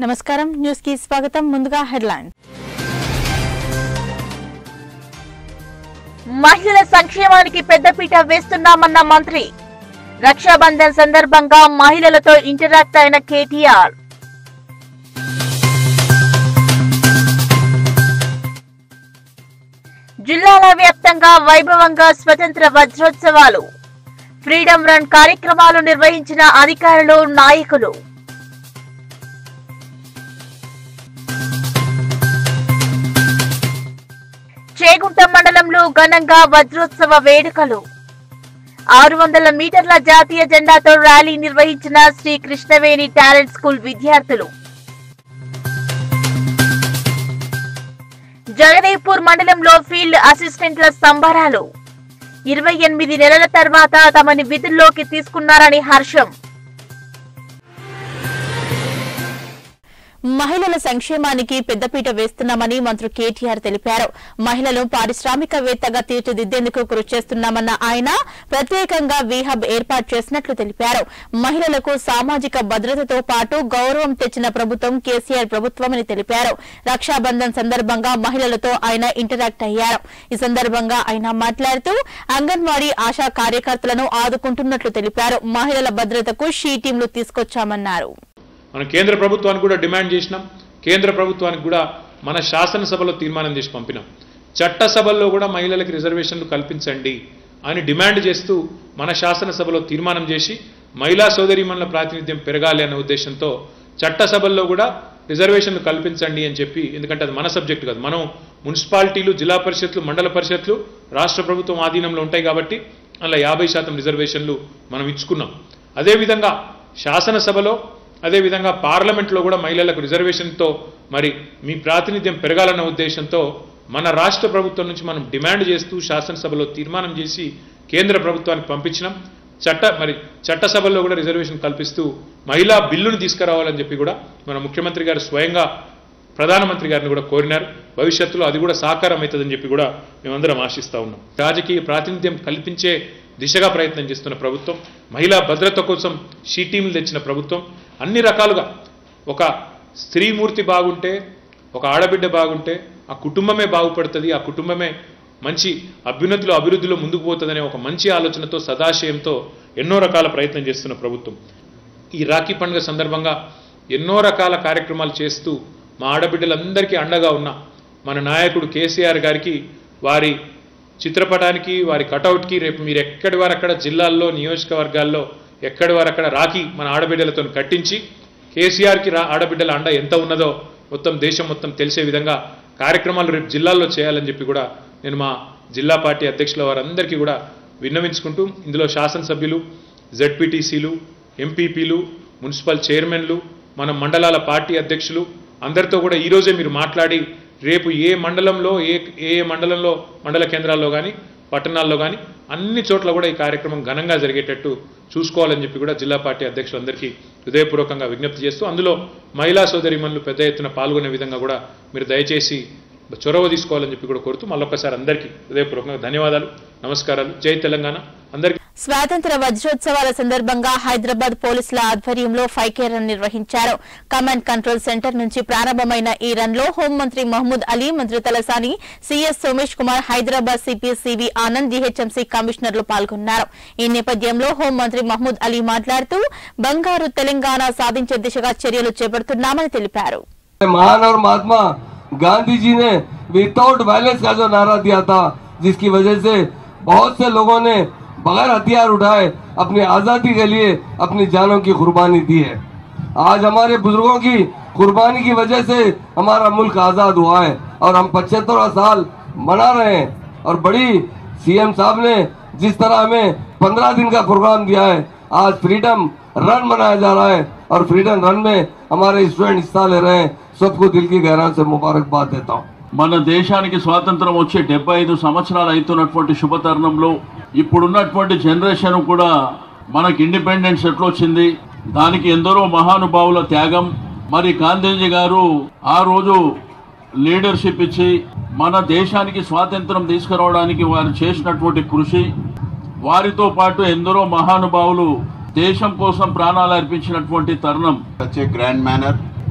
నమస్కారం న్యూస్ కి స్వాగతం ముందుగా హెడ్లైన్ మహిళల సంక్షేమానికి పెద్దపీట వేస్తున్నామన్న మంత్రి రక్షాబంధన్ సందర్భంగా మహిళలతో ఇంటరాక్ట్ అయిన కేటీఆర్ జిల్లాల వ్యాప్తంగా వైభవంగా స్వతంత్ర వజ్రోత్సవాలు ఫ్రీడమ్ రన్ కార్యక్రమాలు నిర్వహించిన అధికారులు నాయకులు చేగుంట మండలంలో ఘనంగా వజ్రోత్సవ వేడుకలు ఆరు వందల మీటర్ల జాతీయ జెండాతో ర్యాలీ నిర్వహించిన శ్రీ కృష్ణవేణి టాలెంట్ స్కూల్ విద్యార్థులు జగదేవ్పూర్ మండలంలో ఫీల్డ్ అసిస్టెంట్ల సంబరాలు ఇరవై ఎనిమిది నెలల తర్వాత తమని విధుల్లోకి తీసుకున్నారని హర్షం మహిళల సంక్షేమానికి పెద్దపీట వేస్తున్నామని మంత్రి కేటీఆర్ తెలిపారు మహిళలు పారిశ్రామికవేత్తగా తీర్చిదిద్దేందుకు కృషి చేస్తున్నామన్న ఆయన ప్రత్యేకంగా వీహబ్ ఏర్పాటు చేసినట్లు తెలిపారు మహిళలకు సామాజిక భద్రతతో పాటు గౌరవం తెచ్చిన ప్రభుత్వం కేసీఆర్ ప్రభుత్వమని తెలిపారు రక్షాబంధన్ సందర్భంగా మహిళలతో ఆయన ఇంటరాక్ట్ అయ్యారు ఈ సందర్భంగా ఆయన మాట్లాడుతూ అంగన్వాడీ ఆశా కార్యకర్తలను ఆదుకుంటున్నట్లు తెలిపారు మహిళల భద్రతకు షీ టీంలు తీసుకొచ్చామన్నారు మనం కేంద్ర ప్రభుత్వానికి కూడా డిమాండ్ చేసినాం కేంద్ర ప్రభుత్వానికి కూడా మన శాసనసభలో తీర్మానం చేసి పంపినాం చట్టసభల్లో కూడా మహిళలకు రిజర్వేషన్లు కల్పించండి అని డిమాండ్ చేస్తూ మన శాసనసభలో తీర్మానం చేసి మహిళా సోదరీమణుల ప్రాతినిధ్యం పెరగాలి అనే ఉద్దేశంతో చట్టసభల్లో కూడా రిజర్వేషన్లు కల్పించండి అని చెప్పి ఎందుకంటే అది మన సబ్జెక్ట్ కాదు మనం మున్సిపాలిటీలు జిల్లా పరిషత్లు మండల పరిషత్లు రాష్ట్ర ప్రభుత్వం ఆధీనంలో ఉంటాయి కాబట్టి అలా యాభై శాతం రిజర్వేషన్లు మనం ఇచ్చుకున్నాం అదేవిధంగా శాసనసభలో అదేవిధంగా పార్లమెంట్లో కూడా మహిళలకు రిజర్వేషన్తో మరి మీ ప్రాతినిధ్యం పెరగాలన్న ఉద్దేశంతో మన రాష్ట్ర ప్రభుత్వం నుంచి మనం డిమాండ్ చేస్తూ శాసనసభలో తీర్మానం చేసి కేంద్ర ప్రభుత్వానికి పంపించినాం చట్ట మరి చట్టసభల్లో కూడా రిజర్వేషన్ కల్పిస్తూ మహిళా బిల్లును తీసుకురావాలని చెప్పి కూడా మన ముఖ్యమంత్రి గారు స్వయంగా ప్రధానమంత్రి గారిని కూడా కోరినారు భవిష్యత్తులో అది కూడా సాకారం అవుతుందని చెప్పి కూడా మేమందరం ఆశిస్తా ఉన్నాం రాజకీయ ప్రాతినిధ్యం కల్పించే దిశగా ప్రయత్నం చేస్తున్న ప్రభుత్వం మహిళా భద్రత కోసం షీ టీంలు తెచ్చిన ప్రభుత్వం అన్ని రకాలుగా ఒక స్త్రీమూర్తి బాగుంటే ఒక ఆడబిడ్డ బాగుంటే ఆ కుటుంబమే బాగుపడుతుంది ఆ కుటుంబమే మంచి అభ్యున్నతిలో అభివృద్ధిలో ముందుకు పోతుందనే ఒక మంచి ఆలోచనతో సదాశయంతో ఎన్నో రకాల ప్రయత్నం చేస్తున్న ప్రభుత్వం ఈ రాఖీ పండుగ సందర్భంగా ఎన్నో రకాల కార్యక్రమాలు చేస్తూ మా ఆడబిడ్డలందరికీ అండగా ఉన్న మన నాయకుడు కేసీఆర్ గారికి వారి చిత్రపటానికి వారి కటౌట్కి రేపు మీరు ఎక్కడి వారు అక్కడ జిల్లాల్లో నియోజకవర్గాల్లో ఎక్కడి వారు అక్కడ రాఖీ మన ఆడబిడ్డలతో కట్టించి కేసీఆర్కి రా ఆడబిడ్డల అండ ఎంత ఉన్నదో మొత్తం దేశం మొత్తం తెలిసే విధంగా కార్యక్రమాలు రేపు జిల్లాల్లో చేయాలని చెప్పి కూడా నేను మా జిల్లా పార్టీ అధ్యక్షుల వారందరికీ కూడా విన్నవించుకుంటూ ఇందులో శాసనసభ్యులు జెడ్పీటీసీలు ఎంపీపీలు మున్సిపల్ చైర్మన్లు మన మండలాల పార్టీ అధ్యక్షులు అందరితో కూడా ఈరోజే మీరు మాట్లాడి రేపు ఏ మండలంలో ఏ ఏ మండలంలో మండల కేంద్రాల్లో కానీ పట్టణాల్లో కానీ అన్ని చోట్ల కూడా ఈ కార్యక్రమం ఘనంగా జరిగేటట్టు చూసుకోవాలని చెప్పి కూడా జిల్లా పార్టీ అధ్యక్షులందరికీ హృదయపూర్వకంగా విజ్ఞప్తి చేస్తూ అందులో మహిళా సోదరిమణులు పెద్ద ఎత్తున పాల్గొనే విధంగా కూడా మీరు దయచేసి చొరవ తీసుకోవాలని చెప్పి కూడా కోరుతూ మళ్ళొక్కసారి అందరికీ హృదయపూర్వకంగా ధన్యవాదాలు నమస్కారాలు జై తెలంగాణ అందరికీ స్వాతంత్ర వజ్రోత్సవాల సందర్భంగా హైదరాబాద్ పోలీసుల ఆధ్వర్యంలో ఫైకే రన్ నిర్వహించారు కమాండ్ కంట్రోల్ సెంటర్ నుంచి ప్రారంభమైన ఈ రన్ లో హోంమంత్రి మహమూద్ అలీ మంత్రి Talasani CS Somesh Kumar Hyderabad CP CV Anand GHMC కమిషనర్లు పాల్గొన్నారు ఈ నేపథ్యంలో హోంమంత్రి మహమూద్ అలీ మాట్లాడుతూ బంగారు తెలంగాణ సాధించే దిశగా చర్యలు చేపడుతున్నామని తెలిపారు महान और महात्मा गांधी जी ने विदाउट वायलेंस का जो नारा दिया था जिसकी वजह से बहुत से लोगों ने बगैर हथियार उठाए अपनी आज़ादी के लिए अपनी जानों की कुर्बानी दी है आज हमारे बुजुर्गों की कुर्बानी की वजह से हमारा मुल्क आज़ाद हुआ है और हम पचहत्तर साल मना रहे हैं और बड़ी सीएम साहब ने जिस तरह हमें पंद्रह दिन का प्रोग्राम दिया है आज फ्रीडम रन मनाया जा रहा है और फ्रीडम रन में हमारे स्टूडेंट हिस्सा ले रहे हैं सबको दिल की गहराई से मुबारकबाद देता हूँ మన దేశానికి స్వాతంత్రం వచ్చి డెబ్బై ఐదు సంవత్సరాలు అవుతున్నటువంటి శుభ తరుణంలో ఇప్పుడున్నటువంటి జనరేషన్ కూడా మనకి ఇండిపెండెన్స్ ఎట్లా వచ్చింది దానికి ఎందరో మహానుభావుల త్యాగం మరి గాంధీజీ గారు ఆ రోజు లీడర్షిప్ ఇచ్చి మన దేశానికి స్వాతంత్రం తీసుకురావడానికి వారు చేసినటువంటి కృషి వారితో పాటు ఎందరో మహానుభావులు దేశం కోసం ప్రాణాలు అర్పించినటువంటి తరుణం such a grand manner.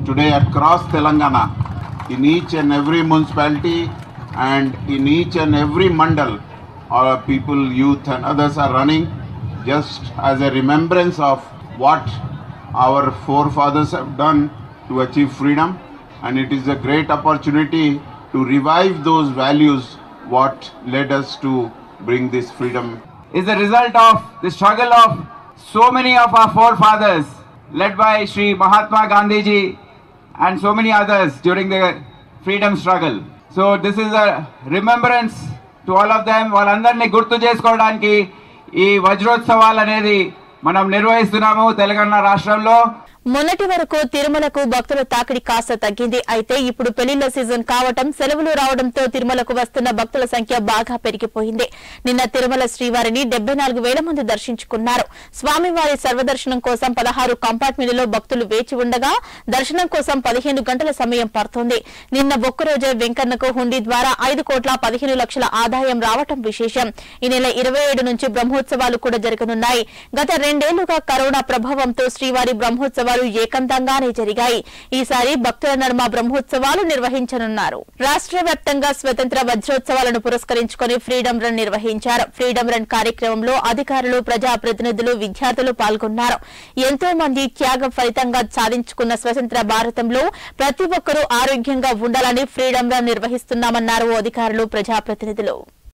today across Telangana, in each and every municipality and in each and every mandal, our people, youth and others are running just as a remembrance of what our forefathers have done to achieve freedom and it is a great opportunity to revive those values what led us to bring this freedom is the result of the struggle of so many of our forefathers, led by Sri Mahatma Gandhi ji and so many others during the freedom struggle. So this is a remembrance to all of them. వాళ్ళందరినీ గుర్తు చేసుకోవడానికి ఈ వజ్రోత్సవాలు అనేది మనం నిర్వహిస్తున్నాము తెలంగాణ రాష్ట్రంలో మొన్నటి వరకు తిరుమలకు భక్తుల తాకిడి కాస్త తగ్గింది అయితే ఇప్పుడు పెళ్లిళ్ల సీజన్ కావటం సెలవులు రావడంతో తిరుమలకు వస్తున్న భక్తుల సంఖ్య బాగా పెరిగిపోయింది నిన్న తిరుమల శ్రీవారిని డెబ్బై నాలుగు వేల మంది దర్శించుకున్నారు స్వామివారి సర్వదర్శనం కోసం పదహారు కంపార్ట్మెంట్లలో భక్తులు వేచి ఉండగా దర్శనం కోసం పదిహేను గంటల సమయం పడుతోంది నిన్న ఒక్కరోజే వెంకన్నకు హుండీ ద్వారా ఐదు కోట్ల పదిహేను లక్షల ఆదాయం రావటం విశేషం ఈ నెల ఇరవై ఏడు నుంచి బ్రహ్మోత్సవాలు కూడా జరగనున్నాయి గత రెండేళ్లుగా కరోనా ప్రభావంతో శ్రీవారి బ్రహ్మోత్సవాలు ఏకంతంగానే జరిగాయి ఈసారి భక్తుల నడుమ బ్రహ్మోత్సవాలు నిర్వహించనున్నారు రాష్ట్ర వ్యాప్తంగా స్వతంత్ర వజ్రోత్సవాలను పురస్కరించుకుని ఫ్రీడమ్ రన్ నిర్వహించారు ఫ్రీడమ్ రన్ కార్యక్రమంలో అధికారులు ప్రజాప్రతినిధులు విద్యార్థులు పాల్గొన్నారు ఎంతో మంది త్యాగం ఫలితంగా సాధించుకున్న స్వతంత్ర భారతంలో ప్రతి ఒక్కరూ ఆరోగ్యంగా ఉండాలని ఫ్రీడమ్ రన్ నిర్వహిస్తున్నామన్నారు అధికారులు ప్రజాప్రతినిధులు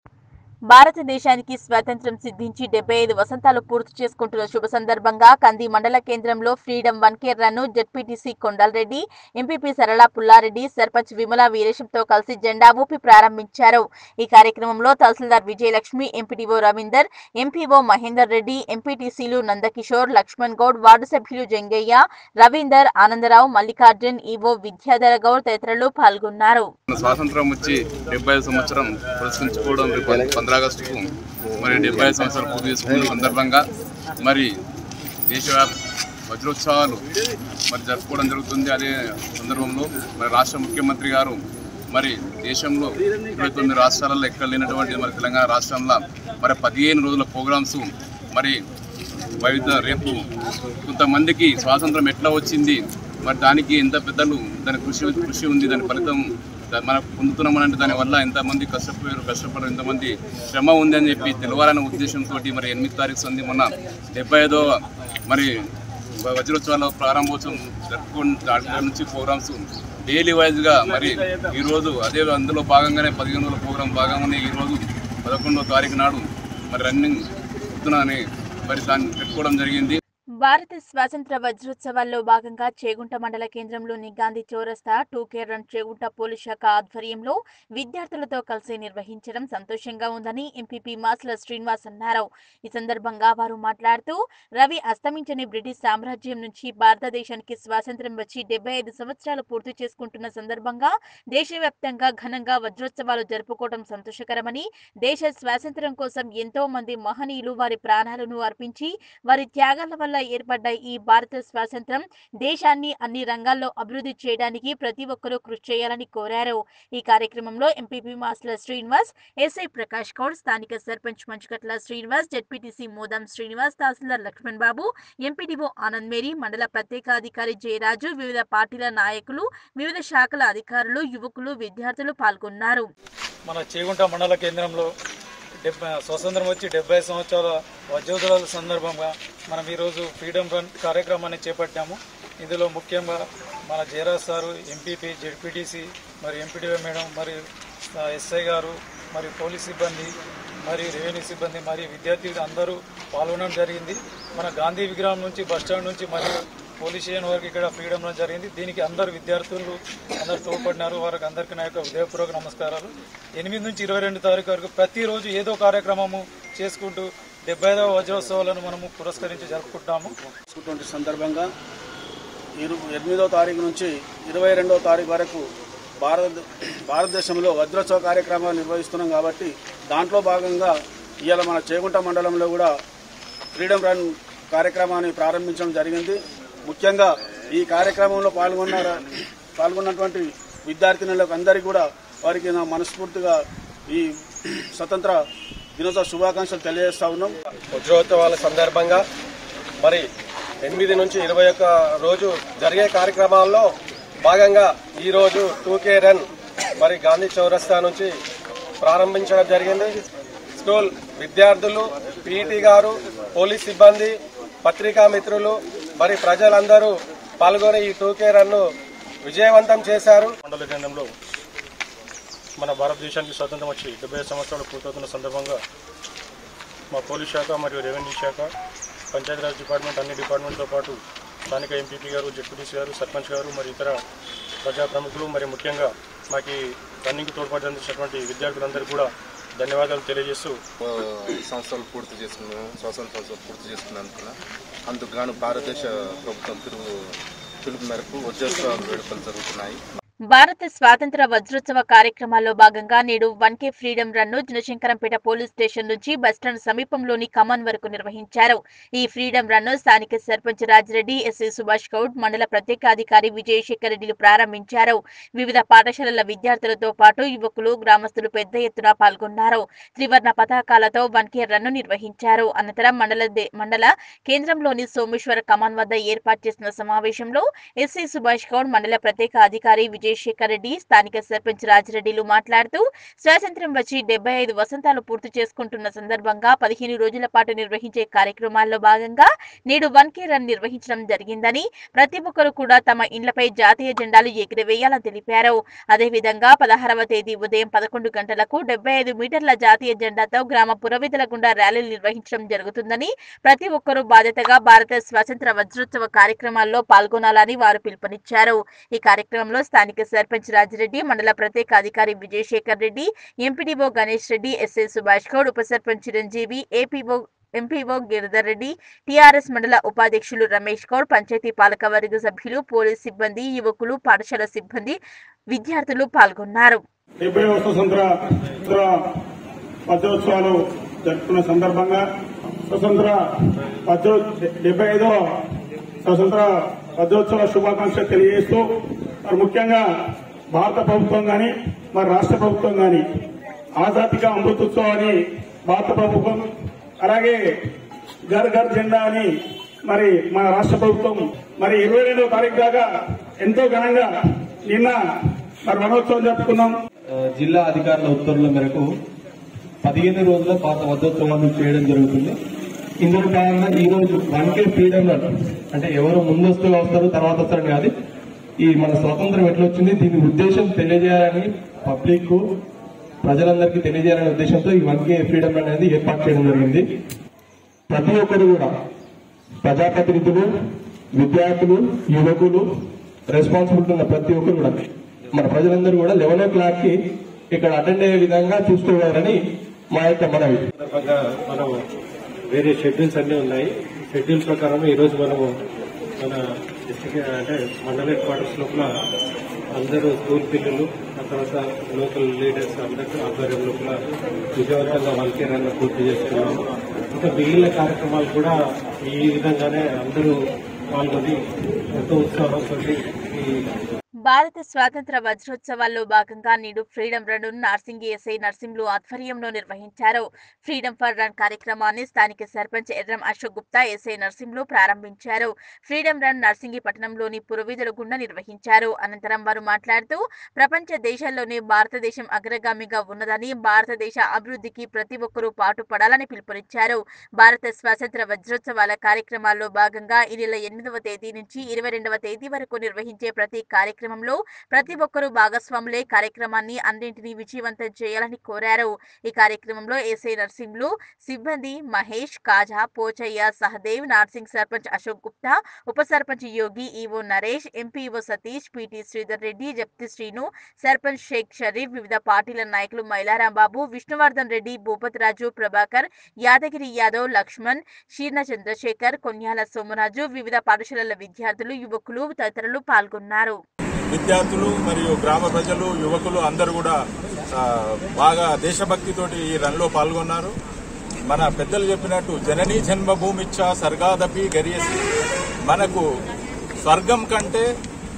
భారతదేశానికి స్వాతంత్ర్యం సిద్ధించి డెబ్బై ఐదు వసంతాలు పూర్తి చేసుకుంటున్న శుభ సందర్భంగా కంది మండల కేంద్రంలో freedom one care run ZPTC Kondala Reddy MPP Sarala Pulla Reddy sarpanch Vimala వీరేశంతో కలిసి జెండా ఊపి ప్రారంభించారు ఈ కార్యక్రమంలో తహసీల్దార్ విజయలక్ష్మి ఎంపీడీఓ రవీందర్ ఎంపీఓ మహేందర్ రెడ్డి ఎంపీటీసీలు నందకిషోర్ లక్ష్మణ్ గౌడ్ వార్డు సభ్యులు జంగయ్య రవీందర్ ఆనందరావు మల్లికార్జున్ ఈవో విద్యాధర గౌడ్ తదితరులు పాల్గొన్నారు మన స్వాతంత్రం వచ్చి డెబ్బై ఐదు సంవత్సరం పురస్కరించుకోవడం రేపు పంద్ర ఆగస్టుకు మరి డెబ్బై ఐదు సంవత్సరాలు పూర్తి చేసుకున్న సందర్భంగా మరి దేశవ్యాప్ వజ్రోత్సవాలు మరి జరుపుకోవడం జరుగుతుంది అదే సందర్భంలో మరి రాష్ట్ర ముఖ్యమంత్రి గారు మరి దేశంలో ఇరవై తొమ్మిది రాష్ట్రాలలో ఎక్కడ లేనటువంటి మరి తెలంగాణ రాష్ట్రంలో మరి పదిహేను రోజుల ప్రోగ్రామ్స్ మరి వైవిధ్య రేపు కొంతమందికి స్వాతంత్రం ఎట్లా వచ్చింది మరి దానికి ఎంత పెద్దలు దాని కృషి కృషి ఉంది దాని ఫలితం దా- మనం పొందుతున్నామనంటే దాని వల్ల ఎంతమంది కష్టపోయారు కష్టపడారు ఎంతమంది శ్రమ ఉంది అని చెప్పి తెలవాలనే ఉద్దేశంతో మరి ఎనిమిది తారీఖు సంది మొన్న డెబ్బై ఐదో మరి వ- వజ్రోత్సవాల ప్రారంభోత్సవం జరుపుకున్న దాని నుంచి ప్రోగ్రామ్స్ డైలీ వైజ్గా మరి ఈరోజు అదే అందులో భాగంగానే పదిహేను రోజుల ప్రోగ్రాం భాగంగానే ఈరోజు పదకొండవ తారీఖు నాడు మరి రన్నింగ్ పొద్దునని మరి దాన్ని పెట్టుకోవడం జరిగింది భారత స్వాతంత్ర వజ్రోత్సవాల్లో భాగంగా చేగుంట మండల కేంద్రంలోని గాంధీ చౌరస్తా two care run Chegunta police శాఖ ఆధ్వర్యంలో విద్యార్థులతో కలిసి నిర్వహించడం సంతోషంగా ఉందని ఎంపీపీ మాస్ల శ్రీనివాస్ అన్నారు ఈ సందర్భంగా వారు మాట్లాడుతూ రవి అస్తమించని బ్రిటిష్ సామ్రాజ్యం నుంచి భారతదేశానికి స్వాతంత్ర్యం వచ్చి డెబ్బై ఐదు సంవత్సరాలు పూర్తి చేసుకుంటున్న సందర్భంగా దేశవ్యాప్తంగా ఘనంగా వజ్రోత్సవాలు జరుపుకోవడం సంతోషకరమని దేశ స్వాతంత్ర్యం కోసం ఎంతో మంది మహనీయులు వారి ప్రాణాలను అర్పించి వారి త్యాగాల వల్ల ఏర్పడ్డ ఈ భారత స్వాతంత్రం దేశాన్ని అన్ని రంగాల్లో అభివృద్ధి చేయడానికి ప్రతి ఒక్కరూ కృషి చేయాలని కోరారు ఈ కార్యక్రమంలో ఎంపీపీ మాస్ల శ్రీనివాస్ ఎస్ఐ ప్రకాష్ గౌడ్ స్థానిక sarpanch Manchukatla Srinivas ZPTC Modam Srinivas tahsildar Laxman Babu MPDO Anand Mary మండల ప్రత్యేకాధికారి జయరాజు వివిధ పార్టీల నాయకులు వివిధ శాఖల అధికారులు యువకులు విద్యార్థులు పాల్గొన్నారు మన చేగుంట మండల కేంద్రంలో డెబ్బై స్వతంత్రం వచ్చి డెబ్బై సంవత్సరాల వజ్రోత్సవాల సందర్భంగా మనం ఈరోజు ఫ్రీడమ్ రన్ కార్యక్రమాన్ని చేపట్టాము ఇందులో ముఖ్యంగా మన జయరాజ్ సారు ఎంపీపీ జెడ్పీటీసీ మరి ఎంపీడీఓ మేడం మరియు ఆ, ఎస్ఐ గారు మరి పోలీస్ సిబ్బంది మరియు రెవెన్యూ సిబ్బంది మరియు విద్యార్థులు అందరూ పాల్గొనడం జరిగింది మన గాంధీ విగ్రహం నుంచి బస్టాండ్ నుంచి మరియు పోలీస్ స్టేషన్ వరకు ఇక్కడ ఫ్రీడమ్ రన్ జరిగింది దీనికి అందరు విద్యార్థులు అందరు తోడ్పడినారు వారికి అందరికీ నా యొక్క హృదయపూర్వక నమస్కారాలు ఎనిమిది నుంచి ఇరవై రెండు తారీఖు వరకు ప్రతిరోజు ఏదో కార్యక్రమము చేసుకుంటూ డెబ్బై ఐదవ వజ్రోత్సవాలను మనము పురస్కరించి జరుపుకుంటాము చేసుకున్నటువంటి సందర్భంగా ఇరు ఎనిమిదో తారీఖు నుంచి ఇరవై రెండవ తారీఖు వరకు భారత భారతదేశంలో వజ్రోత్సవ కార్యక్రమాలు నిర్వహిస్తున్నాం కాబట్టి దాంట్లో భాగంగా ఇవాళ మన చేగుంట మండలంలో కూడా ఫ్రీడమ్ రన్ కార్యక్రమాన్ని ప్రారంభించడం జరిగింది ముఖ్యంగా ఈ కార్యక్రమంలో పాల్గొన్న పాల్గొన్నటువంటి విద్యార్థినులకు అందరికీ కూడా వారికి నా మనస్ఫూర్తిగా ఈ స్వతంత్ర దినోత్సవ శుభాకాంక్షలు తెలియజేస్తా ఉన్నాం వజ్రోత్సవాల సందర్భంగా మరి ఎనిమిది నుంచి ఇరవై ఒక్క రోజు జరిగే కార్యక్రమాల్లో భాగంగా ఈరోజు టూ కే రన్ మరి గాంధీ చౌరస్తా నుంచి ప్రారంభించడం జరిగింది స్కూల్ విద్యార్థులు పీఈటీ గారు పోలీస్ సిబ్బంది పత్రికా మిత్రులు మరి ప్రజలందరూ పాల్గొని ఈ టూ కే రన్ను విజయవంతం చేశారు మండల కేంద్రంలో మన భారతదేశానికి స్వాతంత్రం వచ్చి డెబ్బై సంవత్సరాలు పూర్తవుతున్న సందర్భంగా మా పోలీస్ శాఖ మరియు రెవెన్యూ శాఖ పంచాయతీరాజ్ డిపార్ట్మెంట్ అన్ని డిపార్ట్మెంట్తో పాటు స్థానిక ఎంపీపీ గారు జెడ్పీటీసీ గారు సర్పంచ్ గారు మరి ఇతర ప్రజా ప్రముఖులు మరి ముఖ్యంగా మాకు ఈ రన్నింగ్ తోడ్పాటు అందించినటువంటి విద్యార్థులందరికీ కూడా ధన్యవాదాలు తెలియజేస్తూ సంవత్సరాలు పూర్తి చేసుకున్నాం స్వాతంత్ర సంవత్సరాలు పూర్తి చేసుకున్నందుకు అందుకు గాను భారతదేశ ప్రభుత్వం పిలుపు పిలుపు మేరకు వజ్రోత్సవాలు వేడుకలు జరుగుతున్నాయి భారత స్వాతంత్ర వజ్రోత్సవ కార్యక్రమాల్లో భాగంగా నేడు వన్ కే ఫ్రీడమ్ రన్ ను జనశంకరంపేట పోలీస్ స్టేషన్ నుంచి బస్టాండ్ సమీపంలోని కమాన్ వరకు నిర్వహించారు ఈ ఫ్రీడమ్ రన్ ను స్థానిక సర్పంచ్ రాజిరెడ్డి ఎస్ఐ సుభాష్ గౌడ్ మండల ప్రత్యేకాధికారి విజయశేఖర్ రెడ్డిలు ప్రారంభించారు వివిధ పాఠశాలల విద్యార్థులతో పాటు యువకులు గ్రామస్తులు పెద్ద ఎత్తున పాల్గొన్నారు త్రివర్ణ పతాకాలతో వన్ కే రన్ ను నిర్వహించారు అనంతరం మండల దే- మండల కేంద్రంలోని సోమేశ్వర కమాన్ వద్ద ఏర్పాటు చేసిన సమావేశంలో ఎస్ఐ సుభాష్ గౌడ్ మండల ప్రత్యేక అధికారి విజయశేఖర్ రెడ్డి స్థానిక సర్పంచ్ రాజిరెడ్డిలు మాట్లాడుతూ స్వాతంత్ర్యం వచ్చి డెబ్బై ఐదు వసంతాలు పూర్తి చేసుకుంటున్న సందర్భంగా పదిహేను రోజుల పాటు నిర్వహించే కార్యక్రమాల్లో భాగంగా నేడు వన్ కే రన్ నిర్వహించడం జరిగిందని ప్రతి ఒక్కరు కూడా తమ ఇండ్లపై జాతీయ జెండాలు ఎగురవేయాలని తెలిపారు అదేవిధంగా పదహారవ తేదీ ఉదయం పదకొండు గంటలకు డెబ్బై ఐదు మీటర్ల జాతీయ జెండాతో గ్రామ పురవిధుల గుండా ర్యాలీలు నిర్వహించడం జరుగుతుందని ప్రతి ఒక్కరూ బాధ్యతగా భారత స్వాతంత్ర వజ్రోత్సవ కార్యక్రమాల్లో పాల్గొనాలని వారు పిలుపునిచ్చారు ఈ కార్యక్రమంలో స్థానిక సర్పంచ్ రాజిరెడ్డి మండల ప్రత్యేక అధికారి విజయశేఖర్ రెడ్డి ఎంపీడీఓ గణేష్ రెడ్డి ఎస్ఐ సుభాష్ గౌడ్ ఉప sarpanch Chiranjeevi APO MPO Giridhar Reddy TRS మండల ఉపాధ్యక్షులు రమేష్ గౌడ్ పంచాయతీ పాలకవర్గ సభ్యులు పోలీస్ సిబ్బంది యువకులు పాఠశాల సిబ్బంది విద్యార్థులు పాల్గొన్నారు డెబ్బై స్వతంత్ర స్వతంత్ర వజ్రోత్సవాలు జరుపుకున్న సందర్భంగా స్వతంత్ర వజ్రో డెబ్బై ఐదో స్వతంత్ర వజ్రోత్సవ శుభాకాంక్షలు తెలియజేస్తూ మరి ముఖ్యంగా భారత ప్రభుత్వం కానీ మరి రాష్ట్ర ప్రభుత్వం కానీ ఆజాదీగా అమృతోత్సవాన్ని భారత ప్రభుత్వం అలాగే గర్ గర్ జెండా అని మరి మన రాష్ట్ర ప్రభుత్వం మరి ఇరవై రెండవ తారీఖు దాకా ఎంతో ఘనంగా నిన్న మరి వనోత్సవం జరుపుకున్నాం ఆ, జిల్లా అధికారుల ఉత్తర్వుల మేరకు పదిహేను రోజుల పాత వద్దోత్సవాలు చేయడం జరుగుతుంది ఇందులో భాగంగా ఈ రోజు వన్ కే ఫ్రీడమ్ రన్ అంటే ఎవరు ముందస్తుగా వస్తారు తర్వాత వస్తారని కాదు ఈ మన స్వాతంత్రం ఎట్లా వచ్చింది దీని ఉద్దేశం తెలియజేయాలని పబ్లిక్ ప్రజలందరికీ తెలియజేయాలనే ఉద్దేశంతో ఈ వన్ కే ఫ్రీడమ్ రన్ అనేది ఏర్పాటు చేయడం జరిగింది ప్రతి ఒక్కరు కూడా ప్రజాప్రతినిధులు విద్యార్థులు యువకులు రెస్పాన్సిబిలిటీ ఉన్న ప్రతి ఒక్కరు కూడా మన ప్రజలందరూ కూడా లెవెన్ ఓ క్లాక్ కి ఇక్కడ అటెండ్ అయ్యే విధంగా చూసుకోవాలని మా యొక్క మనవి సందర్భంగా మనం వేరే షెడ్యూల్స్ అన్నీ ఉన్నాయి షెడ్యూల్ ప్రకారం ఈరోజు మనము మన డిస్ట్రిక్ట్ అంటే మండల హెడ్ క్వార్టర్స్ లోపల అందరూ స్కూల్ పిల్లలు ఆ తర్వాత లోకల్ లీడర్స్ అందరూ ఆధ్వర్యం లోపల విజయవంతంగా వాళ్ళకి రన్ పూర్తి చేస్తున్నాము ఇంకా మిగిలిన కార్యక్రమాలు కూడా ఈ విధంగానే అందరూ పాల్గొని ఎంతో ఉత్సాహంతో ఈ భారత స్వాతంత్ర వజ్రోత్సవాల్లో భాగంగా నేడు freedom run Narsingi SI Narsimhulu ఆధ్వర్యంలో నిర్వహించారు ఫ్రీడమ్ ఫర్ రన్ కార్యక్రమాన్ని స్థానిక సర్పంచ్ ఎర్రం అశోక్ గుప్తా ఎస్ఐ నర్సింహులు ప్రారంభించారు ఫ్రీడమ్ రన్ నర్సింగి పట్టణంలోని పురవీధుల గుండా నిర్వహించారు అనంతరం వారు మాట్లాడుతూ ప్రపంచ దేశాల్లోనే భారతదేశం అగ్రగామిగా ఉన్నదని భారతదేశ అభివృద్ధికి ప్రతి ఒక్కరూ పాటుపడాలని పిలుపునిచ్చారు భారత స్వాతంత్ర వజ్రోత్సవాల కార్యక్రమాల్లో భాగంగా ఈ నెల ఎనిమిదవ తేదీ నుంచి ఇరవై రెండవ తేదీ వరకు నిర్వహించే ప్రతి కార్యక్రమంలో ప్రతి ఒక్కరూ భాగస్వాములే కార్యక్రమాన్ని అన్నింటినీ విజయవంతం చేయాలని కోరారు ఈ కార్యక్రమంలో ఎస్ఐ నర్సింహులు సిబ్బంది మహేష్ కాజా పోచయ్య సహదేవ్ నార్సింగ్ సర్పంచ్ అశోక్ గుప్తా ఉప sarpanch Yogi EO Naresh MPO Satish PT Sridhar Reddy Japti Srinu sarpanch Sheikh Sharif వివిధ పార్టీల నాయకులు మైలారాంబాబు విష్ణువర్ధన్ రెడ్డి భూపతి రాజు ప్రభాకర్ యాదగిరి యాదవ్ లక్ష్మణ్ షీర్ణ చంద్రశేఖర్ కొన్యాల సోమరాజు వివిధ పాఠశాలల విద్యార్థులు యువకులు తదితరులు పాల్గొన్నారు విద్యార్థులు మరియు గ్రామ ప్రజలు యువకులు అందరూ కూడా ఆ, బాగా దేశభక్తితోటి ఈ రన్లో పాల్గొన్నారు మన పెద్దలు చెప్పినట్టు జననీ జన్మభూమిచ్చ సర్గాదపి గరియసి మనకు స్వర్గం కంటే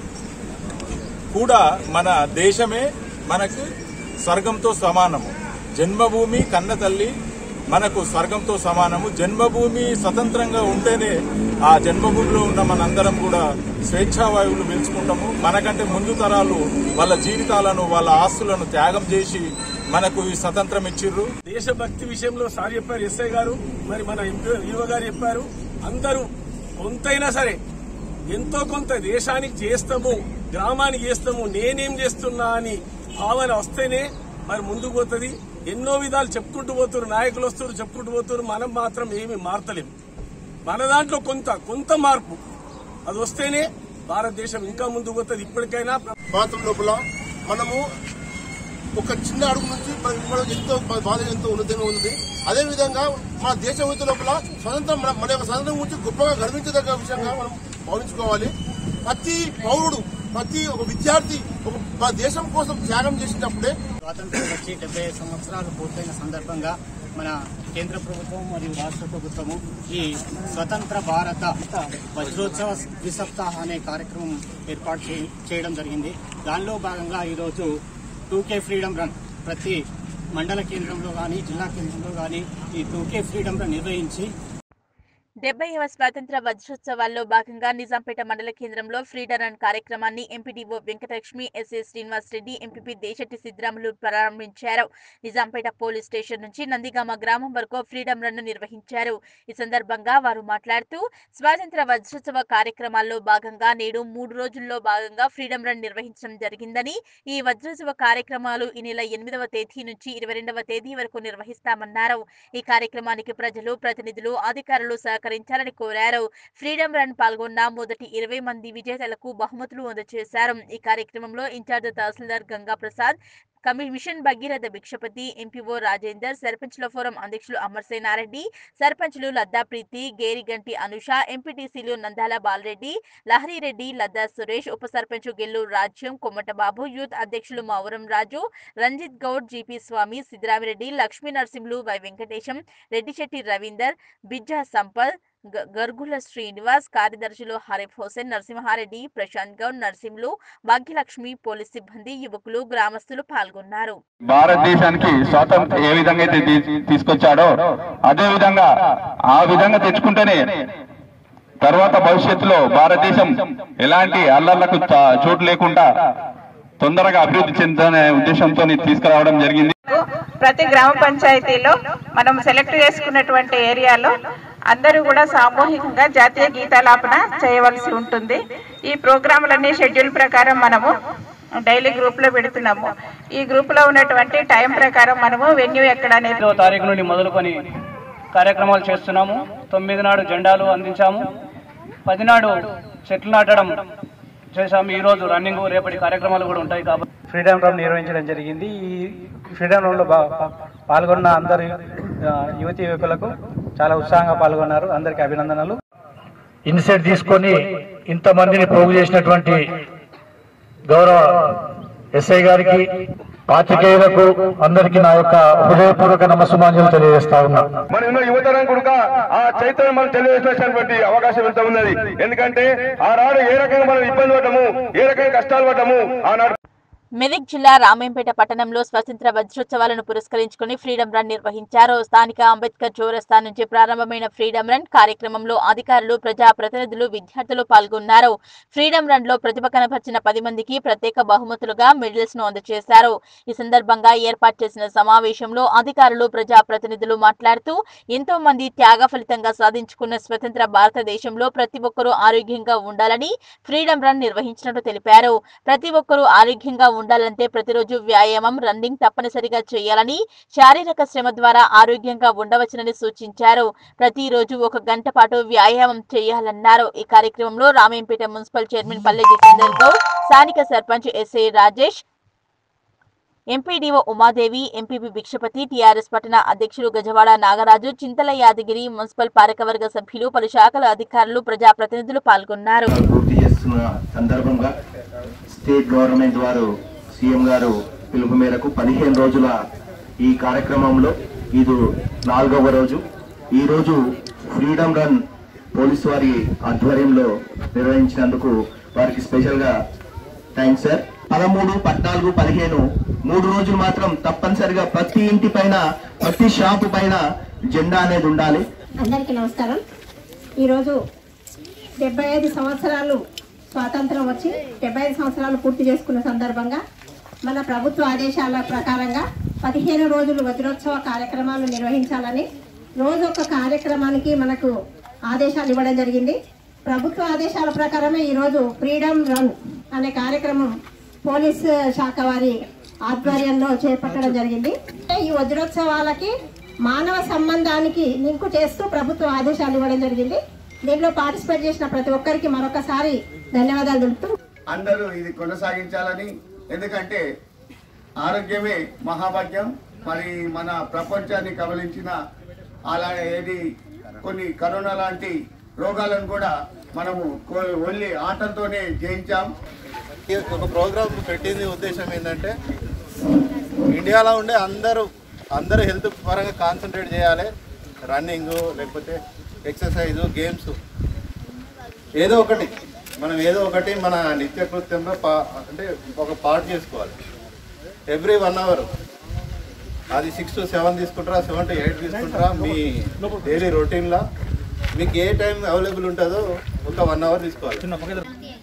కూడా మన దేశమే మనకు స్వర్గంతో సమానము జన్మభూమి కన్న తల్లి మనకు స్వర్గంతో సమానము జన్మభూమి స్వతంత్రంగా ఉంటేనే ఆ జన్మభూమిలో ఉన్న మనందరం కూడా స్వేచ్ఛావాయువులు పీల్చుకుంటాము మనకంటే ముందు తరాలు వాళ్ళ జీవితాలను వాళ్ళ ఆస్తులను త్యాగం చేసి మనకు ఈ స్వతంత్రం ఇచ్చిర్రు దేశభక్తి విషయంలో సార్ చెప్పారు ఎస్ఐ గారు మరి మన ఎంపీ ఈవో గారు చెప్పారు అందరూ కొంతైనా సరే ఎంతో కొంత దేశానికి చేస్తాము గ్రామానికి చేస్తాము నేనేం చేస్తున్నా అని భావన వస్తేనే మరి ముందుకు పోతుంది ఎన్నో విధాలు చెప్పుకుంటూ పోతున్నారు నాయకులు వస్తారు చెప్పుకుంటూ పోతున్నారు మనం మాత్రం ఏమీ మారతలేము మన దాంట్లో కొంత కొంత మార్పు అది వస్తేనే భారతదేశం ఇంకా ముందుకు పోతుంది ఇప్పటికైనా భారతం లోపల మనము ఒక చిన్న అడుగు నుంచి మన- మనం ఎంతో మన బాధ ఎంతో ఉన్నతంగా ఉంది అదే విధంగా మన దేశ ఉనికి లోపల స్వతంత్రం మన మన యొక్క స్వతంత్రం గురించి గొప్పగా గర్వించదగ్గ విషయంగా మనం భావించుకోవాలి ప్రతి పౌరుడు ప్రతి ఒక విద్యార్థి ఒక మన దేశం కోసం త్యాగం చేసినప్పుడే స్వాతంత్రం వచ్చి డెబ్బై సంవత్సరాలు పూర్తయిన సందర్భంగా మన కేంద్ర ప్రభుత్వం మరియు రాష్ట్ర ప్రభుత్వము ఈ స్వతంత్ర భారత వజ్రోత్సవ ద్విసప్తాహ అనే కార్యక్రమం ఏర్పాటు చే- చేయడం జరిగింది దానిలో భాగంగా ఈరోజు టూ కే ఫ్రీడమ్ రన్ ప్రతి మండల కేంద్రంలో కానీ జిల్లా కేంద్రంలో కానీ ఈ టూ కే ఫ్రీడమ్ రన్ నిర్వహించి డెబ్బైవ స్వాతంత్ర వజ్రోత్సవాల్లో భాగంగా నిజాంపేట మండల కేంద్రంలో ఫ్రీడమ్ రన్ కార్యక్రమాన్ని MPDO Venkatalakshmi SA Srinivas Reddy MPP Desetti Sidramulu ప్రారంభించారు నిజాంపేట పోలీస్ స్టేషన్ నుంచి నందిగామ గ్రామం వరకు ఫ్రీడమ్ రన్ నిర్వహించారు ఈ సందర్భంగా వారు మాట్లాడుతూ స్వాతంత్ర వజ్రోత్సవ కార్యక్రమాల్లో భాగంగా నేడు మూడు రోజుల్లో భాగంగా ఫ్రీడమ్ రన్ నిర్వహించడం జరిగిందని ఈ వజ్రోత్సవ కార్యక్రమాలు ఈ నెల ఎనిమిదవ తేదీ నుంచి ఇరవై రెండవ తేదీ వరకు నిర్వహిస్తామన్నారు ఈ కార్యక్రమానికి ప్రజలు ప్రతినిధులు అధికారులు సహకరించాలని కోరారు ఫ్రీడమ్ రన్ పాల్గొన్న మొదటి ఇరవై మంది విజేతలకు బహుమతులు అందజేశారు ఈ కార్యక్రమంలో incharge tahsildar Ganga Prasad commission Bhagiratha Bhikshapati MPO Rajender సర్పంచ్ల ఫోరం అధ్యక్షులు అమర్సేనారెడ్డి సర్పంచ్లు లద్దా ప్రీతి గేరిగంటి అనుష ఎంపీటీసీలు నందాల బాలరెడ్డి లహరిరెడ్డి లద్దా సురేష్ ఉప సర్పంచ్ గెల్లూరు రాజ్యం కొమ్మటబాబు యూత్ అధ్యక్షులు మౌరం రాజు రంజిత్ గౌడ్ జీపీ స్వామి సిద్రామిరెడ్డి లక్ష్మీ నరసింహులు వై వెంకటేశం రెడ్డిశెట్టి రవీందర్ బిజ్జా సంపత్ గ- గర్గుల శ్రీనివాస్ కార్యదర్శులు హరీఫ్ హుసేన్ నరసింహారెడ్డి ప్రశాంత్ గౌడ్ నరసింహులు భాగ్యలక్ష్మి పోలీస్ సిబ్బంది యువకులు గ్రామస్తులు పాల్గొన్నారు భారతదేశానికి స్వాతంత్రం ఏ విధంగా అయితే తీ- తీసుకొచ్చాడో అదే విధంగా ఆ విధంగా తెచ్చుకుంటేనే తర్వాత భవిష్యత్తులో భారతదేశం ఎలాంటి అల్లర్లకు చా- చోటు లేకుండా తొందరగా అభివృద్ధి చెందనే ఉద్దేశంతో తీసుకురావడం జరిగింది ప్రతి గ్రామ పంచాయతీలో మనం సెలెక్ట్ చేసుకున్నటువంటి ఏరియాలో అందరూ కూడా సామూహికంగా జాతీయ గీతాలాపన చేయవలసి ఉంటుంది ఈ ప్రోగ్రాములన్నీ షెడ్యూల్ ప్రకారం మనము డైలీ గ్రూప్ లో పెడుతున్నాము ఈ గ్రూప్ లో ఉన్నటువంటి టైం ప్రకారం మనము వెన్యూ ఎక్కడ అనేది ఐదో తారీఖు నుండి మొదలుకొని కార్యక్రమాలు చేస్తున్నాము తొమ్మిది నాడు జెండాలు అందించాము పది నాడు చెట్లు నాటడం చేశాము ఈ రోజు రన్నింగ్ రేపటి కార్యక్రమాలు కూడా ఉంటాయి కాబట్టి ఫ్రీడమ్ రన్ నిర్వహించడం జరిగింది ఈ ఫ్రీడమ్ రన్ లో బా- పా- పాల్గొన్న అందరి ఆ, యువతి యువకులకు చాలా ఉత్సాహంగా పాల్గొన్నారు అందరికి అభినందనలు ఇన్సెట్ తీసుకొని ఇంతమందిని పోగు చేసినటువంటి గౌరవ ఎస్ఐ గారికి పాత్రికేయులకు అందరికీ నా యొక్క హృదయపూర్వక నమస్సుమాంజలు తెలియజేస్తా ఉన్నా మన ఉన్న యువతరం కూడా ఆ చైతన్యం మనం తెలియజేసినటువంటి అవకాశం ఎంత ఉన్నది ఎందుకంటే ఆనాడు ఏ రకంగా మనం ఇబ్బంది పడ్డము ఏ రకంగా కష్టాలు పడ్డము ఆనాడు మెదక్ జిల్లా రామేంపేట పట్టణంలో స్వతంత్ర వజ్రోత్సవాలను పురస్కరించుకుని ఫ్రీడమ్ రన్ నిర్వహించారు స్థానిక అంబేద్కర్ చౌరస్తా నుంచి ప్రారంభమైన ఫ్రీడమ్ రన్ కార్యక్రమంలో అధికారులు ప్రజా ప్రతినిధులు విద్యార్థులు పాల్గొన్నారు ఫ్రీడమ్ రన్ లో ప్రతిభ కనపరిచిన పది మందికి ప్రత్యేక బహుమతులుగా మెడల్స్ ను అందజేశారు ఈ సందర్భంగా ఏర్పాటు చేసిన సమావేశంలో అధికారులు ప్రజా ప్రతినిధులు మాట్లాడుతూ ఎంతో మంది త్యాగ ఫలితంగా సాధించుకున్న స్వతంత్ర భారతదేశంలో ప్రతి ఒక్కరూ ఆరోగ్యంగా ఉండాలని ఫ్రీడమ్ రన్ నిర్వహించినట్టు తెలిపారు ప్రతి ఒక్కరూ ఆరోగ్యంగా ఉండాలంటే ప్రతిరోజు వ్యాయామం రన్నింగ్ తప్పనిసరిగా చేయాలని శారీరక శ్రమ ద్వారా ఆరోగ్యంగా ఉండవచ్చునని సూచించారు ప్రతిరోజు ఒక గంట పాటు వ్యాయామం చేయాలన్నారు ఈ కార్యక్రమంలో రామేంపేట మున్సిపల్ చైర్మన్ పల్లె జితేందర్ గౌడ్ స్థానిక sarpanch SI Rajesh MPDO Umadevi MPP Bhikshapati TRS పట్టణ అధ్యక్షులు గజవాడ నాగరాజు చింతల యాదగిరి మున్సిపల్ పాలకవర్గ సభ్యులు పలు శాఖల అధికారులు ప్రజాప్రతినిధులు పాల్గొన్నారు పూర్తి చేస్తున్న సందర్భంగా స్టేట్ గవర్నమెంట్ వారు సీఎం గారు పిలుపు మేరకు పదిహేను రోజుల ఈ కార్యక్రమంలో ఇది నాలుగవ రోజు ఈ రోజు ఫ్రీడమ్ రన్ పోలీస్ వారి ఆధ్వర్యంలో నిర్వహించినందుకు వారికి స్పెషల్ గా థ్యాంక్స్ సార్ పదమూడు పద్నాలుగు పదిహేను మూడు రోజులు మాత్రం తప్పనిసరిగా ప్రతి ఇంటి పైన ప్రతి షాపు పైన జెండా అనేది ఉండాలి అందరికీ నమస్కారం ఈరోజు డెబ్బై ఐదు సంవత్సరాలు స్వాతంత్రం వచ్చి డెబ్బై ఐదు సంవత్సరాలు పూర్తి చేసుకున్న సందర్భంగా మన ప్రభుత్వ ఆదేశాల ప్రకారంగా పదిహేను రోజులు వజ్రోత్సవ కార్యక్రమాలు నిర్వహించాలని రోజు ఒక కార్యక్రమానికి మనకు ఆదేశాలు ఇవ్వడం జరిగింది ప్రభుత్వ ఆదేశాల ప్రకారమే ఈరోజు ఫ్రీడమ్ రన్ అనే కార్యక్రమం పోలీస్ శాఖ వారి ఆధ్వర్యంలో చేపట్టడం జరిగింది ఈ వజ్రోత్సవాలకి మానవ సంబంధానికి లింకు చేస్తూ ప్రభుత్వ ఆదేశాలు ఇవ్వడం జరిగింది దీంట్లో పార్టిసిపేట్ చేసిన ప్రతి ఒక్కరికి మరొకసారి ధన్యవాదాలు తెలుపుతూ అందరూ ఇది కొనసాగించాలని ఎందుకంటే ఆరోగ్యమే మహాభాగ్యం మరి మన ప్రపంచాన్ని కబలించిన అలా ఏది కొన్ని కరోనా లాంటి రోగాలను కూడా మనము కో- ఓన్లీ ఆటలతోనే జయించాం ఈ ఒక ప్రోగ్రామ్ పెట్టింది ఉద్దేశం ఏంటంటే ఇండియాలో ఉండే అందరూ అందరూ హెల్త్ పరంగా కాన్సన్ట్రేట్ చేయాలి రన్నింగ్ లేకపోతే ఎక్సర్సైజు గేమ్స్ ఏదో ఒకటి మనం ఏదో ఒకటి మన నిత్యకృత్యంలో పా అంటే ఒక పార్ట్ చేసుకోవాలి ఎవ్రీ వన్ అవర్ అది సిక్స్ టు సెవెన్ తీసుకుంటారా సెవెన్ టు ఎయిట్ తీసుకుంటారా మీ డైలీ రొటీన్లో మీకు ఏ టైం అవైలబుల్ ఉంటుందో ఒక వన్ అవర్ తీసుకోవాలి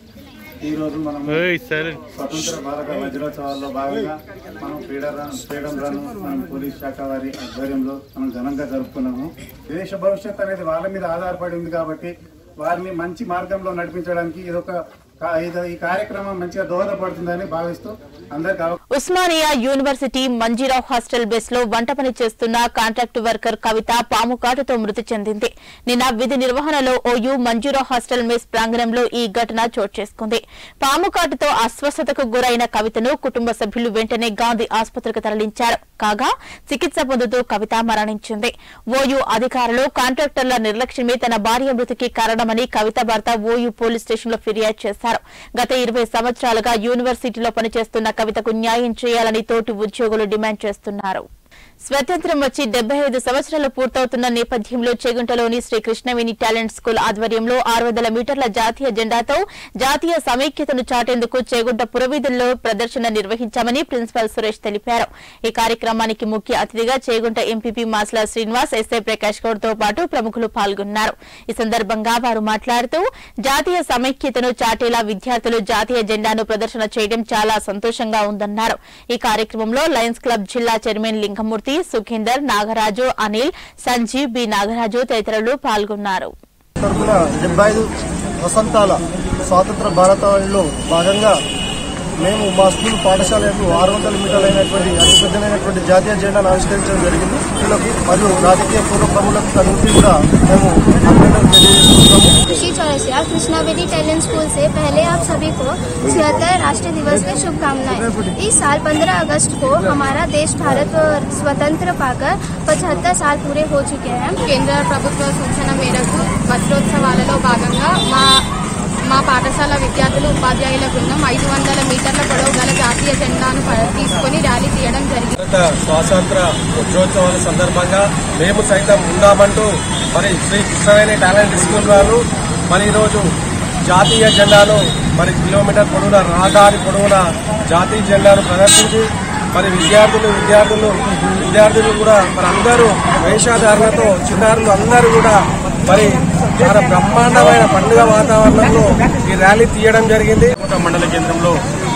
ఈ రోజు మనం స్వతంత్ర భారత వజ్రోత్సవాల్లో భాగంగా మనం ఫ్రీడమ్ రన్ ఫ్రీడమ్ రన్ మనం పోలీస్ శాఖ వారి ఆధ్వర్యంలో మనం ఘనంగా జరుపుకున్నాము దేశ భవిష్యత్ అనేది వాళ్ళ మీద ఆధారపడి ఉంది కాబట్టి వారిని మంచి మార్గంలో నడిపించడానికి ఇదొక కా- ఇది ఈ కార్యక్రమం మంచిగా దోహదపడుతుందని భావిస్తూ అందరికీ అవకాశం ఉస్మానియా యూనివర్సిటీ మంజీరావు హాస్టల్ బేస్ లో వంట పని చేస్తున్న కాంట్రాక్ట్ వర్కర్ కవిత పాము కాటుతో మృతి చెందింది నిన్న విధి నిర్వహణలో ఓయూ మంజీరావు హాస్టల్ మెస్ ప్రాంగణంలో ఈ ఘటన చోటు చేసుకుంది పాము కాటుతో అస్వస్థతకు గురైన కవితను కుటుంబ సభ్యులు వెంటనే గాంధీ ఆసుపత్రికి తరలించారు కాగా చికిత్స పొందుతూ కవిత మరణించింది ఓయూ అధికారులు కాంట్రాక్టర్ల నిర్లక్ష్యమే తన భార్య మృతికి కారణమని కవిత భర్త ఓయూ పోలీస్ స్టేషన్లో ఫిర్యాదు చేశారు గత ఇరవై సంవత్సరాలుగా యూనివర్సిటీలో పనిచేస్తున్న కవితకు న్యాయం చేయాలని తోటి ఉద్యోగులు డిమాండ్ చేస్తున్నారు స్వతంత్రం వచ్చి డెబ్బై ఐదు సంవత్సరాలు పూర్తవుతున్న నేపథ్యంలో చేగుంటలోని శ్రీ కృష్ణవేణి టాలెంట్ స్కూల్ ఆధ్వర్యంలో ఆరు వందల మీటర్ల జాతీయ జెండాతో జాతీయ సమైక్యతను చాటేందుకు చేగుంట పురవీధుల్లో ప్రదర్శన నిర్వహించామని ప్రిన్సిపల్ సురేష్ తెలిపారు ఈ కార్యక్రమానికి ముఖ్య అతిథిగా చేగుంట ఎంపీపీ మాస్ల శ్రీనివాస్ ఎస్ఐ ప్రకాష్ గౌడ్ తో పాటు ప్రముఖులు పాల్గొన్నారు ఈ సందర్భంగా వారు మాట్లాడుతూ జాతీయ సమైక్యతను చాటేలా విద్యార్థులు జాతీయ జెండాను ప్రదర్శన చేయడం చాలా సంతోషంగా ఉందన్నారు ఈ కార్యక్రమంలో లయన్స్ క్లబ్ జిల్లా చైర్మన్ లింగమూర్తి సుఖేందర్ నాగరాజు అనిల్ సంజీవ్ బి నాగరాజు తదితరులు పాల్గొన్నారు తరపున డెబ్బై ఐదు వసంతాల స్వాతంత్ర భారతంలో భాగంగా మేము మా స్కూల్ పాఠశాలకు ఆరు వందల మీటర్లు అయినటువంటి అతి పెద్దమైనటువంటి జాతీయ జెండాను ఆవిష్కరించడం జరిగింది పిల్లలకు మరియు రాజకీయ పూర్వ ప్రముఖులకు అందరికీ కూడా మేము అభినందనలు తెలియజేస్తున్నాము खुशी चौरसिया कृष्णावेदी टैलेंट स्कूल से पहले आप सभी को छिहत्तर राष्ट्रीय दिवस की शुभकामनाएं इस साल 15 अगस्त को हमारा देश भारत स्वतंत्र पाकर पचहत्तर साल पूरे हो चुके हैं కేంద్ర ప్రభుత్వ సూచన మేరకు వజ్రోత్సవాలలో భాగంగా మా మా పాఠశాల విద్యార్థులు ఉపాధ్యాయుల బృందం ఐదు వందల మీటర్ల పొడవు గల జాతీయ జెండాను ప- తీసుకొని ర్యాలీ తీయడం జరిగింది భారత స్వాతంత్ర వజ్రోత్సవాల సందర్భంగా మేము సైతం ఉన్నామంటూ మరి శ్రీ కృష్ణవేణి టాలెంట్ స్కూల్ వారు మరి ఈరోజు జాతీయ జెండాను మరి కిలోమీటర్ పొడవున రహదారి పొడవున జాతీయ జెండాను ప్రదర్శించి మరి విద్యార్థులు విద్యార్థులు విద్యార్థులు కూడా మరి అందరూ వేషధారణతో చిన్నారులు అందరూ కూడా మరి చాలా బ్రహ్మాండమైన పండుగ వాతావరణంలో ఈ ర్యాలీ తీయడం జరిగింది కోట మండల కేంద్రంలో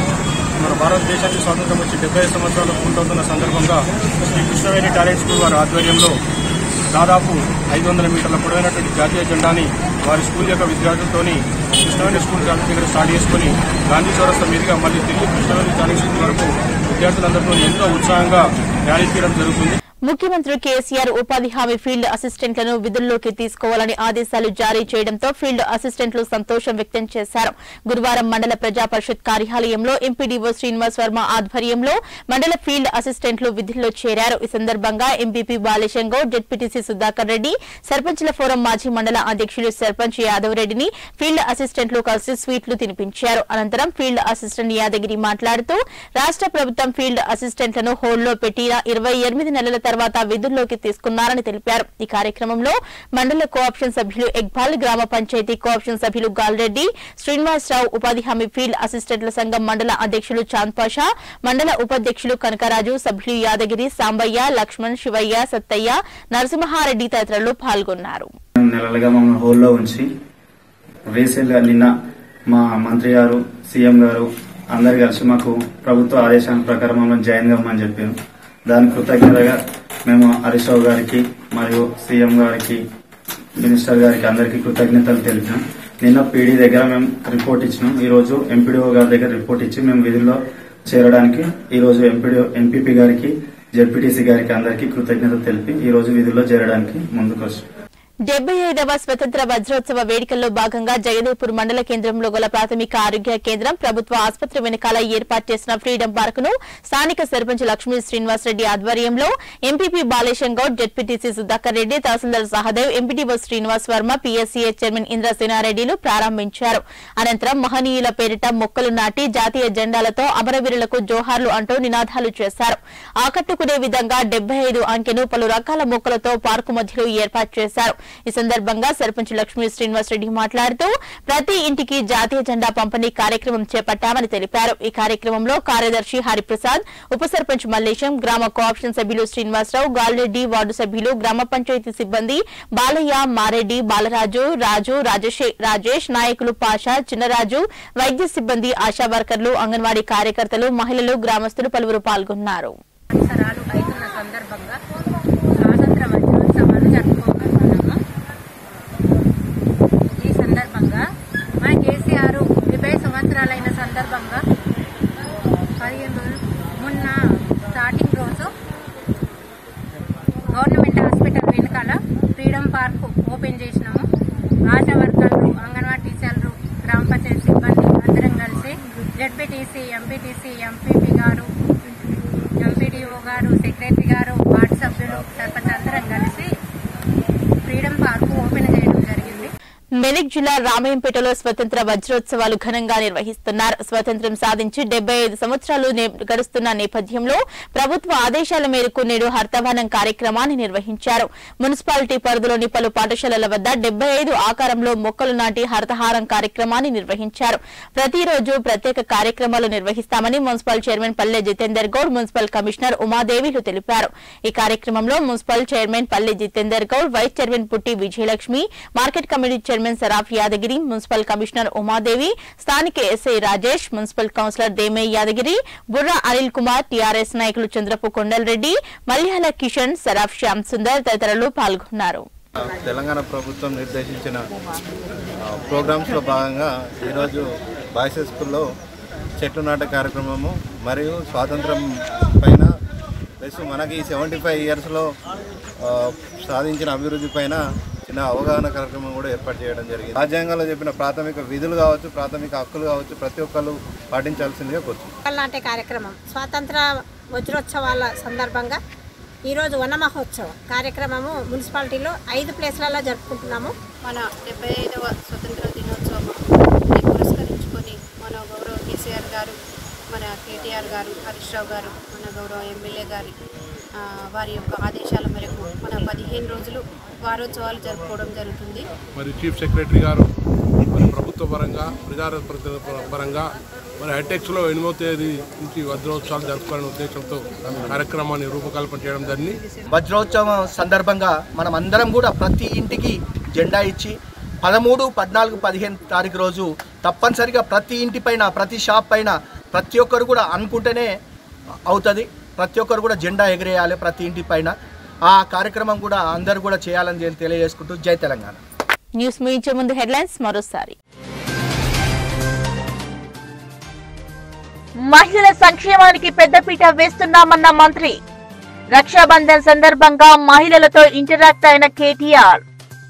మన భారతదేశానికి స్వాతంత్రం వచ్చి డెబ్బై ఐదు సంవత్సరాలు పూర్తవుతున్న సందర్భంగా శ్రీ కృష్ణవేణి టాలెంట్ స్కూల్ వారి ఆధ్వర్యంలో దాదాపు ఐదు వందల మీటర్ల పొడవైనటువంటి జాతీయ జెండాని వారి స్కూల్ యొక్క విద్యార్థులతోని కృష్ణవేణి స్కూల్ టాలెంట్ దగ్గర స్టార్ట్ చేసుకుని గాంధీ చౌరస్తా మీదుగా మళ్ళీ తిరిగి కృష్ణవేణి టాలెంట్ స్కూల్ వరకు విద్యార్థులందరితో ఎంతో ఉత్సాహంగా ర్యాలీ తీయడం జరుగుతుంది ముఖ్యమంత్రి కేసీఆర్ ఉపాధి హామీ ఫీల్డ్ అసిస్టెంట్లను విధుల్లోకి తీసుకోవాలని ఆదేశాలు జారీ చేయడంతో ఫీల్డ్ అసిస్టెంట్లు సంతోషం వ్యక్తం చేశారు గురువారం మండల ప్రజా పరిషత్ కార్యాలయంలో ఎంపీడీఓ శ్రీనివాస్ వర్మ ఆధ్వర్యంలో మండల ఫీల్డ్ అసిస్టెంట్లు విధుల్లో చేరారు ఈ సందర్భంగా ఎంపీపీ బాలేశం గౌడ్ జెడ్పీటీసీ సుధాకర్ రెడ్డి సర్పంచ్ల ఫోరం మాజీ మండల అధ్యక్షులు సర్పంచ్ యాదవ్ రెడ్డిని ఫీల్డ్ అసిస్టెంట్లు కలిసి స్వీట్లు తినిపించారు అనంతరం ఫీల్డ్ అసిస్టెంట్ యాదగిరి మాట్లాడుతూ రాష్ట్ర ప్రభుత్వం ఫీల్డ్ అసిస్టెంట్లను హోల్డ్లో పెట్టిన ఇరవై ఎనిమిది నెలల తర్వాత విధుల్లోకి తీసుకున్నారని తెలిపారు ఈ కార్యక్రమంలో మండల కోఆప్షన్ సభ్యులు ఎగ్బాల్ గ్రామ పంచాయతీ కోఆప్షన్ సభ్యులు గాల్రెడ్డి శ్రీనివాసరావు ఉపాధి హామీ ఫీల్డ్ అసిస్టెంట్ల సంఘం మండల అధ్యక్షులు చాంద్ పాషా మండల ఉపాధ్యక్షులు కనకరాజు సభ్యులు యాదగిరి సాంబయ్య లక్ష్మణ్ శివయ్య సత్తయ్య నరసింహారెడ్డి తదితరులు పాల్గొన్నారు నెలలుగా మమ్మల్ని హోల్లో ఉంచి రీసెంట్గా నిన్న మా మంత్రి గారు సీఎం గారు అందరు కలిసి మాకు ప్రభుత్వ ఆదేశాల ప్రకారం మమ్మల్ని జాయిన్ కమ్మని చెప్పారు దాని కృతజ్ఞతగా మేము హరీష్ రావు గారికి మరియు సీఎం గారికి మినిస్టర్ గారికి అందరికీ కృతజ్ఞతలు తెలిపినాం నిన్న పీడీ దగ్గర మేము రిపోర్ట్ ఇచ్చినాం ఈ రోజు ఎంపీడీఓ గారి దగ్గర రిపోర్ట్ ఇచ్చి మేము విధుల్లో చేరడానికి ఈ రోజు ఎంపీడీఓ ఎంపీపీ గారికి జెడ్పీటీసీ గారికి అందరికీ కృతజ్ఞతలు తెలిపి ఈ రోజు విధుల్లో చేరడానికి ముందుకు వచ్చాం డెబ్బై ఐదవ స్వతంత్ర వజ్రోత్సవ వేడుకల్లో భాగంగా జగదేపూర్ మండల కేంద్రంలో గల ప్రాథమిక ఆరోగ్య కేంద్రం ప్రభుత్వ ఆసుపత్రి వెనకాల ఏర్పాటు చేసిన ఫ్రీడమ్ పార్క్ ను స్థానిక సర్పంచ్ లక్ష్మీ శ్రీనివాసరెడ్డి ఆధ్వర్యంలో MPP Balesham Goud ZPTC Sudhakar Reddy tahsildar Sahadev MPDO Srinivas Varma PSCA chairman ఇంద్రసేనారెడ్డిలు ప్రారంభించారు అనంతరం మహనీయుల పేరిట మొక్కలు నాటి జాతీయ జెండాలతో అమరవీరులకు జోహార్లు అంటూ నినాదాలు చేశారు ఆకట్టుకునే విధంగా డెబ్బై ఐదు అంకెను పలు రకాల మొక్కలతో పార్కు మధ్యలో ఏర్పాటు చేశారు ఈ సందర్భంగా సర్పంచ్ లక్ష్మీ శ్రీనివాస్ రెడ్డి మాట్లాడుతూ ప్రతి ఇంటికి జాతీయ జెండా పంపిణీ కార్యక్రమం చేపట్టామని తెలిపారు ఈ కార్యక్రమంలో కార్యదర్శి హరిప్రసాద్ ఉప సర్పంచ్ మల్లేశం గ్రామ కోఆప్షన్ సభ్యులు శ్రీనివాసరావు గాల్రెడ్డి వార్డు సభ్యులు గ్రామ పంచాయతీ సిబ్బంది బాలయ్య మారెడ్డి బాలరాజు రాజు రాజశే- రాజేష్ నాయకులు పాషా చిన్నరాజు వైద్య సిబ్బంది ఆశా వర్కర్లు అంగన్వాడీ కార్యకర్తలు మహిళలు గ్రామస్తులు పలువురు పాల్గొన్నారు సంవత్సరాలు అవుతున్న సందర్భంగా స్వాతంత్ర వజ్రోత్సవాలు జరుపుకుంటున్నాము ఈ సందర్భంగా మన కేసీఆర్ డెబ్బై సంవత్సరాలైన సందర్భంగా పదిహేను రోజులు మొన్న స్టార్టింగ్ రోజు గవర్నమెంట్ హాస్పిటల్ వెనకాల ఫ్రీడమ్ పార్క్ ఓపెన్ చేసినాము ఆశా వర్కర్లు అంగన్వాడీ టీచర్లు గ్రామ పంచాయతీ సిబ్బంది అందరం కలిసి జడ్పీటీసీ ఎంపీటీసీ ఎంపీపీ గారు ఎంపీడీఓ గారు సెక్రటరీ గారు వార్డు సభ్యులు సర్పంచ్ అందరం కలిసి ఫ్రీడమ్ పార్క్ ఓపెన్ చేయడం జరిగింది మెదక్ జిల్లా రామయంపేటలో స్వతంత్ర వజ్రోత్సవాలు ఘనంగా నిర్వహిస్తున్నారు స్వతంత్రం సాధించి డెబ్బై ఐదు సంవత్సరాలు నే- గడుస్తున్న నేపథ్యంలో ప్రభుత్వ ఆదేశాల మేరకు నేడు హర్తవానం కార్యక్రమాన్ని నిర్వహించారు మున్సిపాలిటీ పరిధిలోని పలు పాఠశాలల వద్ద డెబ్బై ఐదు ఆకారంలో మొక్కలు నాటి హర్తహారం కార్యక్రమాన్ని నిర్వహించారు ప్రతిరోజు ప్రత్యేక కార్యక్రమాలు నిర్వహిస్తామని municipal chairman Palle Jitender Goud municipal commissioner ఉమాదేవిలు తెలిపారు ఈ కార్యక్రమంలో municipal chairman Palle Jitender Goud vice chairman Putti Vijayalakshmi market committee chairman Saraf Yadagiri municipal commissioner Umadevi స్థానిక SI Rajesh municipal councillor Deme Yadagiri Burra Anil Kumar TRS నాయకులు చంద్రపు కొండలరెడ్డి మల్యాల కిషన్ సరాఫ్ శ్యామ్ సుందర్ తదితరులు పాల్గొన్నారు తెలంగాణ ప్రభుత్వం నిర్దేశించిన ఆ, ప్రోగ్రామ్స్లో భాగంగా ఈరోజు బాయ్స్ హై స్కూల్లో చెట్లు నాటే కార్యక్రమము మరియు స్వాతంత్రం పైన ప్లస్ మనకి సెవెంటీ ఫైవ్ ఇయర్స్లో సాధించిన అభివృద్ధి పైన చిన్న అవగాహన కార్యక్రమం కూడా ఏర్పాటు చేయడం జరిగింది రాజ్యాంగంలో చెప్పిన ప్రాథమిక విధులు కావచ్చు ప్రాథమిక హక్కులు కావచ్చు ప్రతి ఒక్కరు పాటించాల్సిందిగా కోరుతున్నాను మొక్కలు నాటే కార్యక్రమం స్వాతంత్ర వజ్రోత్సవాల సందర్భంగా ఈరోజు వన మహోత్సవం కార్యక్రమము మున్సిపాలిటీలో ఐదు ప్లేస్లలో జరుపుకుంటున్నాము మన డెబ్బై ఐదవ స్వతంత్ర దినోత్సవం పురస్కరించుకొని మన గౌరవ కేసీఆర్ గారు మన కేటీఆర్ గారు హరీష్ రావు గారు మన గౌరవ ఎమ్మెల్యే గారి ఆ, వారి యొక్క ఆదేశాల మేరకు మన పదిహేను రోజులు వారోత్సవాలు జరుపుకోవడం జరుగుతుంది మరి చీఫ్ సెక్రటరీ గారు మరి ప్రభుత్వ పరంగా ప్రజాప్రతినిధుల పరంగా మరి హైటెక్స్లో ఎనిమిదో తేదీ నుంచి వజ్రోత్సవాలు జరుపుకోవాలనే ఉద్దేశంతో కార్యక్రమాన్ని రూపకల్పన చేయడం జరిగింది వజ్రోత్సవం సందర్భంగా మనం అందరం కూడా ప్రతి ఇంటికి జెండా ఇచ్చి పదమూడు పద్నాలుగు పదిహేను తారీఖు రోజు తప్పనిసరిగా ప్రతి ఇంటి పైన ప్రతి షాప్ పైన ప్రతి ఒక్కరు కూడా అనుకుంటేనే అవుతుంది ప్రతి ఒక్కరు కూడా జెండా ఎగిరేయాలి ప్రతి ఇంటి పైన ఆ కార్యక్రమం కూడా అందరూ కూడా చేయాలని చెప్పి తెలియజేసుకుంటూ జై తెలంగాణ న్యూస్ ముగించే ముందు హెడ్లైన్స్ మరోసారి మహిళల సంక్షేమానికి పెద్దపీట వేస్తున్నామన్న మంత్రి రక్షాబంధన్ సందర్భంగా మహిళలతో ఇంటరాక్ట్ అయిన కేటీఆర్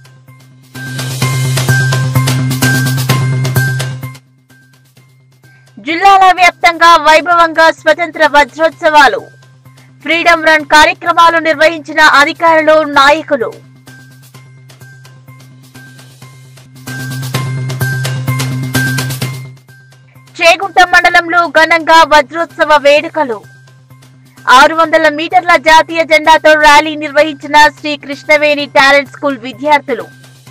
జిల్లాల వ్యాప్తంగా వైభవంగా స్వతంత్ర వజ్రోత్సవాలు ఫ్రీడమ్ రన్ కార్యక్రమాలు నిర్వహించిన అధికారులు నాయకులు చేగుంట మండలంలో ఘనంగా వజ్రోత్సవ వేడుకలు ఆరు వందల మీటర్ల జాతీయ జెండాతో ర్యాలీ నిర్వహించిన శ్రీ కృష్ణవేణి టాలెంట్ స్కూల్ విద్యార్థులు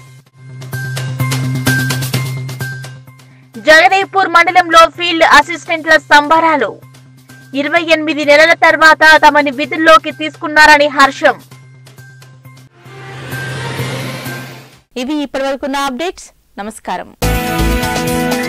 జగదేవ్పూర్ మండలంలో ఫీల్డ్ అసిస్టెంట్ల సంబరాలు ఇరవై ఎనిమిది నెలల తర్వాత తమని విధుల్లోకి తీసుకున్నారని హర్షం ఇవి ఇప్పటివరకున్న అప్డేట్స్ నమస్కారం